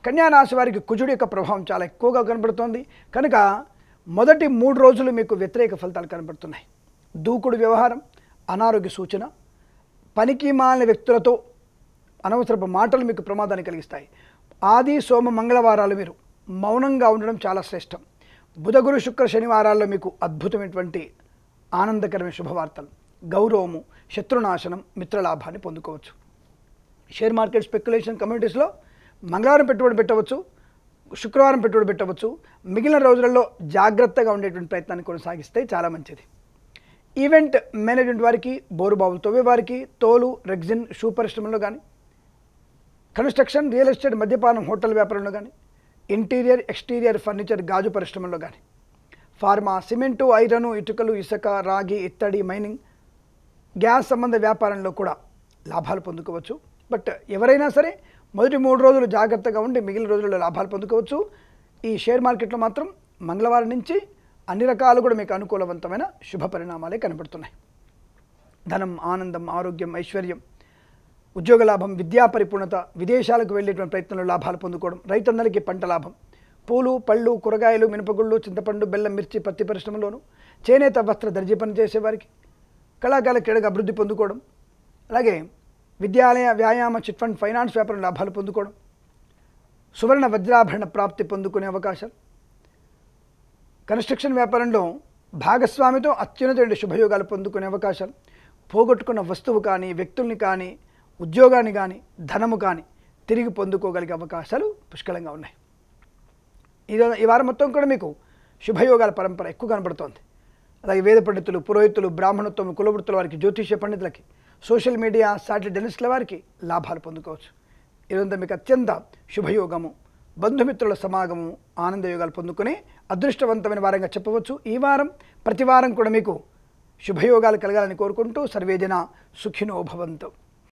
కన్యా రాశి వారికి కుజుడి యొక్క ప్రభావం చాలా ఎక్కువగా కనబడుతోంది కనుక మొదటి మూడు రోజులు మీకు వ్యతిరేక ఫలితాలు కనబడుతున్నాయి దూకుడు వ్యవహారం అనారోగ్య సూచన పనికి మాలిన వ్యక్తులతో అనవసరపు మాటలు మీకు ప్రమాదాన్ని కలిగిస్తాయి ఆది సోమ మంగళవారాలు మీరు మౌనంగా ఉండడం చాలా శ్రేష్టం బుధ గురు శుక్ర శనివారాల్లో మీకు అద్భుతమైనటువంటి ఆనందకరమైన శుభవార్తలు గౌరవము శత్రునాశనం మిత్రలాభాన్ని పొందుకోవచ్చు షేర్ మార్కెట్ స్పెక్యులేషన్ కమ్యూనిటీస్లో మంగళవారం పెట్టుబడి పెట్టవచ్చు శుక్రవారం పెట్టుబడి పెట్టవచ్చు మిగిలిన రోజులలో జాగ్రత్తగా ఉండేటువంటి ప్రయత్నాన్ని కొనసాగిస్తే చాలా మంచిది ఈవెంట్ మేనేజ్మెంట్ వారికి బోరుబావులు తవ్వే వారికి తోలు రెగ్జిన్ షూ పరిశ్రమలో కానీ కన్స్ట్రక్షన్ రియల్ ఎస్టేట్ మద్యపానం హోటల్ వ్యాపారంలో కానీ ఇంటీరియర్ ఎక్స్టీరియర్ ఫర్నిచర్ గాజు పరిశ్రమలో కానీ ఫార్మా సిమెంటు ఐరను ఇటుకలు ఇసుక రాగి ఇత్తడి మైనింగ్ గ్యాస్ సంబంధ వ్యాపారంలో కూడా లాభాలు పొందుకోవచ్చు బట్ ఎవరైనా సరే మొదటి మూడు రోజులు జాగ్రత్తగా ఉండి మిగిలిన రోజుల్లో లాభాలు పొందుకోవచ్చు ఈ షేర్ మార్కెట్లో మాత్రం మంగళవారం నుంచి అన్ని రకాలు కూడా మీకు అనుకూలవంతమైన శుభ పరిణామాలే కనబడుతున్నాయి ధనం ఆనందం ఆరోగ్యం ఐశ్వర్యం ఉద్యోగ లాభం విద్యా పరిపూర్ణత విదేశాలకు వెళ్ళేటువంటి ప్రయత్నంలో లాభాలు పొందుకోవడం రైతన్నలకి పంట లాభం పూలు పళ్ళు కూరగాయలు మినపగుళ్ళు చింతపండు బెల్లం మిర్చి పత్తి పరిశ్రమలోను చేనేత వస్త్ర దర్జీ పని చేసేవారికి కళాకాల క్రీడగా అభివృద్ధి పొందుకోవడం అలాగే విద్యాలయ వ్యాయామ చిట్ ఫండ్ ఫైనాన్స్ వ్యాపారం లాభాలు పొందుకోవడం సువర్ణ వజ్రాభరణ ప్రాప్తి పొందుకునే అవకాశాలు కన్స్ట్రక్షన్ వ్యాపారంలో భాగస్వామితో అత్యున్నత శుభయోగాలు పొందుకునే అవకాశాలు పోగొట్టుకున్న వస్తువు కానీ వ్యక్తుల్ని కానీ ఉద్యోగాన్ని కానీ ధనము కానీ తిరిగి పొందుకోగలిగే అవకాశాలు పుష్కలంగా ఉన్నాయి ఈ రో- ఈ వారం మొత్తం కూడా మీకు శుభయోగాల పరంపర ఎక్కువ కనబడుతోంది అలాగే వేద పండితులు పురోహితులు బ్రాహ్మణత్వం కులవృత్తుల వారికి జ్యోతిష్య పండితులకి సోషల్ మీడియా సాటిలైట్ జర్నలిస్టుల వారికి లాభాలు పొందుకోవచ్చు ఇదంతా మీకు అత్యంత శుభయోగము బంధుమిత్రుల సమాగము ఆనందయోగాలు పొందుకునే అదృష్టవంతమైన వారంగా చెప్పవచ్చు ఈ వారం ప్రతి వారం కూడా మీకు శుభయోగాలు కలగాలని కోరుకుంటూ సర్వేజన సుఖినో భవంతు